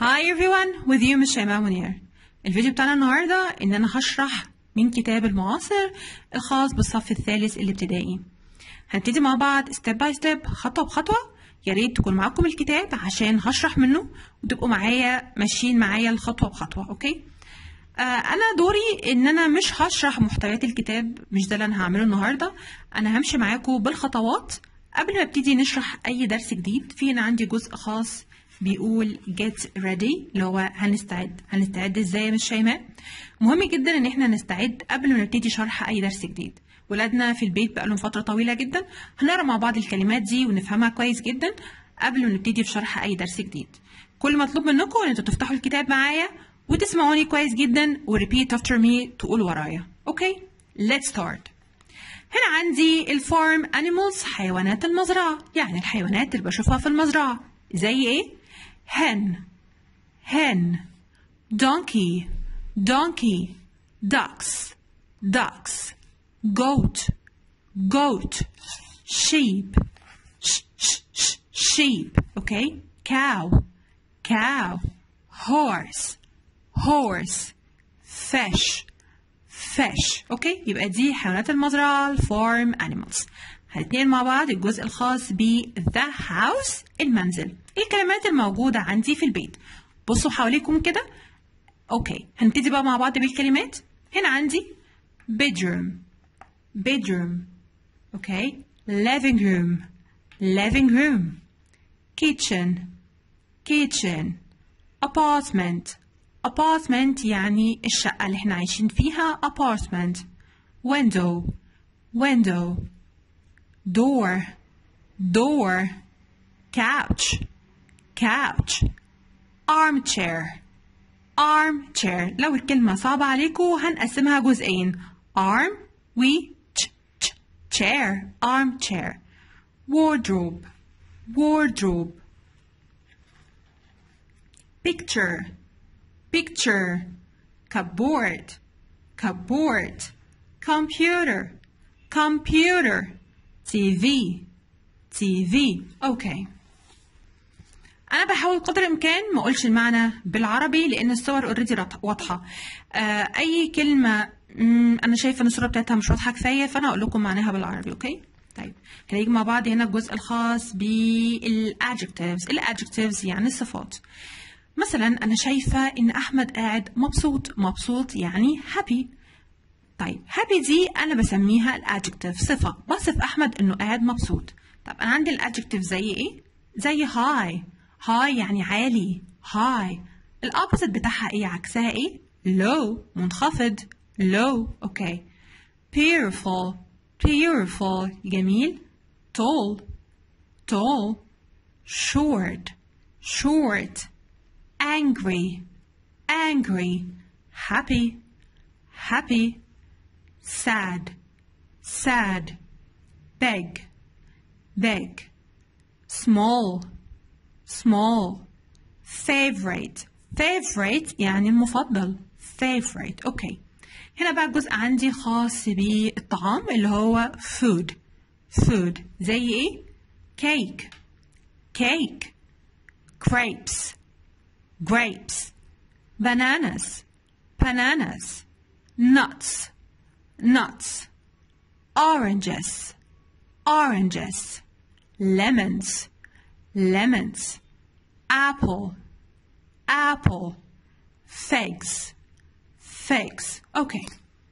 Hi everyone with you مش شيماء منير الفيديو بتاعنا النهاردة إن أنا هشرح من كتاب المعاصر الخاص بالصف الثالث الابتدائي هنبتدي مع بعض ستيب باي ستيب خطوة بخطوة يا ريت تكون معاكم الكتاب عشان هشرح منه وتبقوا معايا ماشيين معايا الخطوة بخطوة أوكي آه أنا دوري إن أنا مش هشرح محتويات الكتاب مش ده اللي أنا هعمله النهاردة أنا همشي معاكم بالخطوات قبل ما ابتدي نشرح أي درس جديد في هنا عندي جزء خاص بيقول get ready اللي هو هنستعد هنستعد ازاي يا مش شيماء مهم جدا ان احنا نستعد قبل ما نبتدي شرح اي درس جديد ولادنا في البيت بقالهم فترة طويلة جدا هنقرا مع بعض الكلمات دي ونفهمها كويس جدا قبل ما نبتدي في شرح اي درس جديد كل مطلوب منكم ان انتوا تفتحوا الكتاب معايا وتسمعوني كويس جدا وريبيت افتر مي تقول ورايا اوكي let's start هنا عندي الفارم animals حيوانات المزرعة يعني الحيوانات اللي بشوفها في المزرعة زي ايه hen hen donkey donkey ducks ducks goat goat sheep sh- sh- sh- sheep okay cow cow horse horse fish fish اوكي يبقى دي حيوانات المزرعة الفارم animals هنتنقل مع بعض الجزء الخاص ب the house المنزل ايه الكلمات الموجودة عندي في البيت بصوا حواليكم كده اوكي هنبتدي بقى مع بعض بالكلمات هنا عندي bedroom bedroom اوكي living room living room kitchen kitchen apartment apartment يعني الشقة اللي احنا عايشين فيها apartment window window door door couch couch armchair armchair لو الكلمة صعبة عليكم هنقسمها جزئين arm و ch ch chair armchair wardrobe wardrobe picture picture cupboard cupboard computer computer TV TV اوكي انا بحاول قدر الامكان ما اقولش المعنى بالعربي لان الصور اوريدي واضحه آه اي كلمه مم، انا شايفه ان الصوره بتاعتها مش واضحه كفايه فانا هقول لكم معناها بالعربي اوكي طيب هنيجي مع بعض هنا الجزء الخاص بالادجكتيفز الادجكتيفز يعني الصفات مثلا انا شايفه ان احمد قاعد مبسوط مبسوط يعني happy طيب happy دي انا بسميها الادجكتيف صفه بصف احمد انه قاعد مبسوط طب انا عندي الادجكتيف زي ايه زي هاي هاي يعني عالي هاي الأوبوزيت بتاعها ايه عكسها ايه low منخفض low اوكي beautiful beautiful جميل tall tall short short angry angry happy happy sad sad beg beg small small favorite favorite يعني المفضل favorite اوكي هنا بقى جزء عندي خاص بالطعام اللي هو food food زي ايه cake cake grapes grapes bananas bananas nuts nuts oranges oranges lemons lemons apple apple figs figs اوكي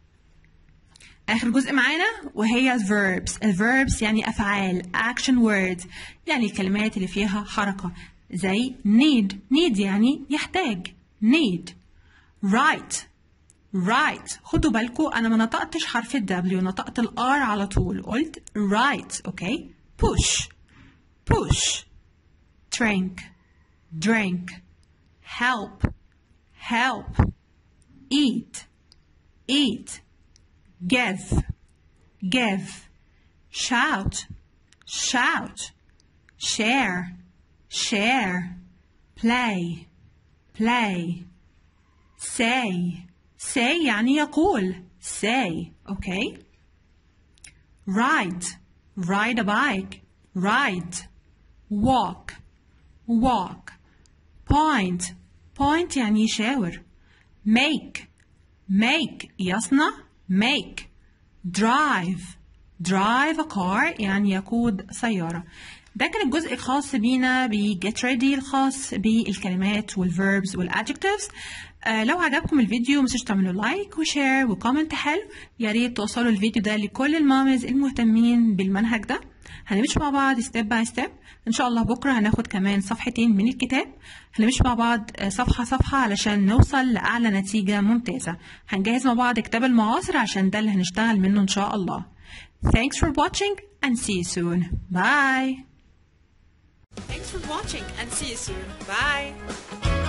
اخر جزء معانا وهي verbs الverbs يعني افعال action words يعني الكلمات اللي فيها حركه زي need need يعني يحتاج need right right خدوا بالكم انا ما نطقتش حرف ال W نطقت ال R على طول قلت right اوكي push push drink drink help help eat eat give give shout shout share share play play say say يعني يقول say okay ride ride a bike ride walk walk point point يعني يشاور make make يصنع make drive drive a car يعني يقود سيارة ده كان الجزء الخاص بينا ب get ready الخاص بالكلمات والverbs والadjectives آه لو عجبكم الفيديو متنسوش تعملوا لايك وشير وكومنت حلو يا ريت توصلوا الفيديو ده لكل المامز المهتمين بالمنهج ده هنمشي مع بعض ستيب باي ستيب ان شاء الله بكره هناخد كمان صفحتين من الكتاب هنمشي مع بعض صفحه صفحه علشان نوصل لاعلى نتيجه ممتازه هنجهز مع بعض كتاب المعاصر عشان ده اللي هنشتغل منه ان شاء الله Thanks for watching and see you soon. Bye. Thanks for watching and see you soon. Bye.